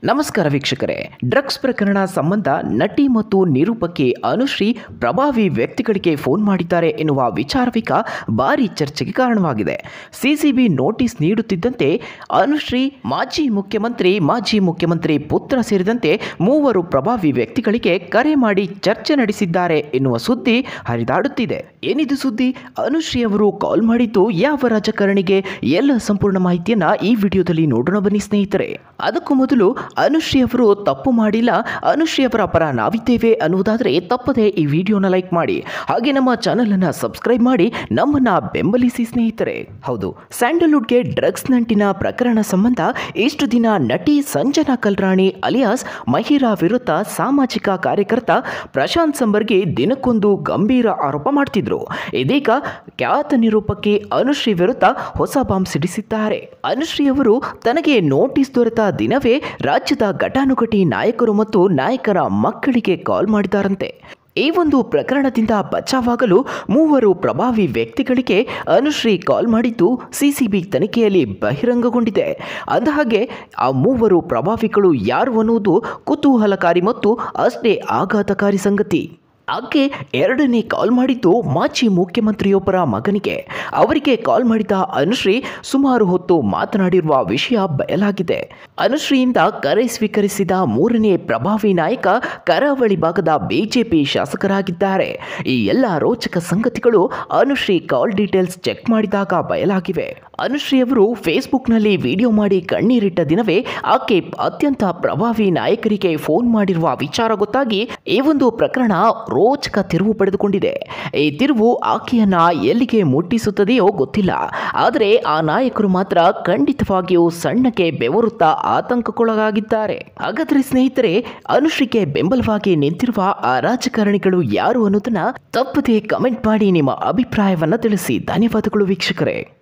ನಮಸ್ಕಾರ ವೀಕ್ಷಕರೇ ಡ್ರಗ್ಸ್ ಪ್ರಕರಣ ಸಂಬಂಧ ನಟಿ ಮತ್ತು ನಿರೂಪಕಿ ಅನುಶ್ರೀ ಪ್ರಭಾವಿ ವ್ಯಕ್ತಿಗಳಿಗೆ ಫೋನ್ ಮಾಡಿದ್ದಾರೆ ಎನ್ನುವ ವಿಚಾರವೀಗ ಭಾರಿ ಚರ್ಚೆಗೆ ಕಾರಣವಾಗಿದೆ ಸಿಸಿಬಿ ನೋಟಿಸ್ ನೀಡುತ್ತಿದ್ದಂತೆ ಅನುಶ್ರೀ ಮಾಜಿ ಮುಖ್ಯಮಂತ್ರಿ ಮಾಜಿ ಮುಖ್ಯಮಂತ್ರಿ ಪುತ್ರ ಸೇರಿದಂತೆ ಮೂವರು ಪ್ರಭಾವಿ ವ್ಯಕ್ತಿಗಳಿಗೆ ಕರೆ ಮಾಡಿ ಚರ್ಚೆ ನಡೆಸಿದ್ದಾರೆ ಎನ್ನುವ ಸುದ್ದಿ ಹರಿದಾಡುತ್ತಿದೆ ಏನಿದು ಸುದ್ದಿ ಅನುಶ್ರೀ ಅವರು ಕಾಲ್ ಮಾಡಿದ್ದು ಯಾವ ರಾಜಕಾರಣಿಗೆ ಎಲ್ಲ ಸಂಪೂರ್ಣ ಮಾಹಿತಿಯನ್ನ ಈ ವಿಡಿಯೋದಲ್ಲಿ ನೋಡೋಣ ಬನ್ನಿ ಸ್ನೇಹಿತರೆ ಅದಕ್ಕೂ ಮೊದಲು ಅನುಶ್ರೀ ಅವರು ತಪ್ಪು ಮಾಡಿಲ್ಲ ಅನುಶ್ರೀ ಅವರ ಪರ ನಾವಿದ್ದೇವೆ ಅನ್ನುವುದಾದರೆ ತಪ್ಪದೆ ಈ ವಿಡಿಯೋನ ಲೈಕ್ ಮಾಡಿ ಹಾಗೆ ನಮ್ಮ ಚಾನೆಲ್ ಅನ್ನ ಸಬ್ಸ್ಕ್ರೈಬ್ ಮಾಡಿ ನಮ್ಮನ್ನ ಬೆಂಬಲಿಸಿ ಸ್ನೇಹಿತರೆ ಹೌದು ಸ್ಯಾಂಡಲ್ವುಡ್ಗೆ ಡ್ರಗ್ಸ್ ನಂಟಿನ ಪ್ರಕರಣ ಸಂಬಂಧ ಇಷ್ಟು ದಿನ ನಟಿ ಸಂಜನಾ ಕಲ್ರಾಣಿ ಅಲಿಯಾಸ್ ಮಹಿರಾ ವಿರುದ್ಧ ಸಾಮಾಜಿಕ ಕಾರ್ಯಕರ್ತ ಪ್ರಶಾಂತ್ ಸಂಬರ್ಗಿ ದಿನಕ್ಕೊಂದು ಗಂಭೀರ ಆರೋಪ ಮಾಡ್ತಿದ್ರು ಇದೀಗ ಖ್ಯಾತ ನಿರೂಪಕಿ ಅನುಶ್ರೀ ವಿರುದ್ಧ ಹೊಸ ಬಾಂಬ್ ಸಿಡಿಸಿದ್ದಾರೆ ಅನುಶ್ರೀ ಅವರು ತನಗೆ ನೋಟಿಸ್ ದೊರೆತ ದಿನವೇ ರಾಜ್ಯದ ಘಟಾನುಘಟಿ ನಾಯಕರು ಮತ್ತು ನಾಯಕರ ಮಕ್ಕಳಿಗೆ ಕಾಲ್ ಮಾಡಿದ್ದಾರಂತೆ ಈ ಒಂದು ಪ್ರಕರಣದಿಂದ ಬಚಾವಾಗಲು ಮೂವರು ಪ್ರಭಾವಿ ವ್ಯಕ್ತಿಗಳಿಗೆ ಅನುಶ್ರೀ ಕಾಲ್ ಮಾಡಿದ್ದು ಸಿಸಿಬಿ ತನಿಖೆಯಲ್ಲಿ ಬಹಿರಂಗಗೊಂಡಿದೆ ಅಂದಹಾಗೆ ಆ ಮೂವರು ಪ್ರಭಾವಿಗಳು ಯಾರು ಅನ್ನುವುದು ಕುತೂಹಲಕಾರಿ ಮತ್ತು ಅಷ್ಟೇ ಆಘಾತಕಾರಿ ಸಂಗತಿ ಆಕೆ ಎರಡನೇ ಕಾಲ್ ಮಾಡಿದ್ದು ಮಾಜಿ ಮುಖ್ಯಮಂತ್ರಿಯೊಬ್ಬರ ಮಗನಿಗೆ ಅವರಿಗೆ ಕಾಲ್ ಮಾಡಿದ ಅನುಶ್ರೀ ಸುಮಾರು ಹೊತ್ತು ಮಾತನಾಡಿರುವ ವಿಷಯ ಬಯಲಾಗಿದೆ ಅನುಶ್ರೀಯಿಂದ ಕರೆ ಸ್ವೀಕರಿಸಿದ ಮೂರನೇ ಪ್ರಭಾವಿ ನಾಯಕ ಕರಾವಳಿ ಭಾಗದ ಬಿಜೆಪಿ ಶಾಸಕರಾಗಿದ್ದಾರೆ ಈ ಎಲ್ಲ ರೋಚಕ ಸಂಗತಿಗಳು ಅನುಶ್ರೀ ಕಾಲ್ ಡೀಟೇಲ್ಸ್ ಚೆಕ್ ಮಾಡಿದಾಗ ಬಯಲಾಗಿವೆ ಅನುಶ್ರೀ ಅವರು ಫೇಸ್ಬುಕ್ನಲ್ಲಿ ವಿಡಿಯೋ ಮಾಡಿ ಕಣ್ಣೀರಿಟ್ಟ ದಿನವೇ ಆಕೆ ಅತ್ಯಂತ ಪ್ರಭಾವಿ ನಾಯಕರಿಗೆ ಫೋನ್ ಮಾಡಿರುವ ವಿಚಾರ ಗೊತ್ತಾಗಿ ಈ ಒಂದು ಪ್ರಕರಣ ರೋಚಕ ತಿರುವು ಪಡೆದುಕೊಂಡಿದೆ ಈ ತಿರುವು ಆಕೆಯನ್ನ ಎಲ್ಲಿಗೆ ಮುಟ್ಟಿಸುತ್ತದೆಯೋ ಗೊತ್ತಿಲ್ಲ ಆದರೆ ಆ ನಾಯಕರು ಮಾತ್ರ ಖಂಡಿತವಾಗಿಯೂ ಸಣ್ಣಕ್ಕೆ ಬೆವರುತ್ತಾ ಆತಂಕಕ್ಕೊಳಗಾಗಿದ್ದಾರೆ ಹಾಗಾದ್ರೆ ಸ್ನೇಹಿತರೆ ಅನುಶ್ರೀಗೆ ಬೆಂಬಲವಾಗಿ ನಿಂತಿರುವ ಆ ರಾಜಕಾರಣಿಗಳು ಯಾರು ಅನ್ನೋದನ್ನ ತಪ್ಪದೆ ಕಮೆಂಟ್ ಮಾಡಿ ನಿಮ್ಮ ಅಭಿಪ್ರಾಯವನ್ನ ತಿಳಿಸಿ ಧನ್ಯವಾದಗಳು ವೀಕ್ಷಕರೇ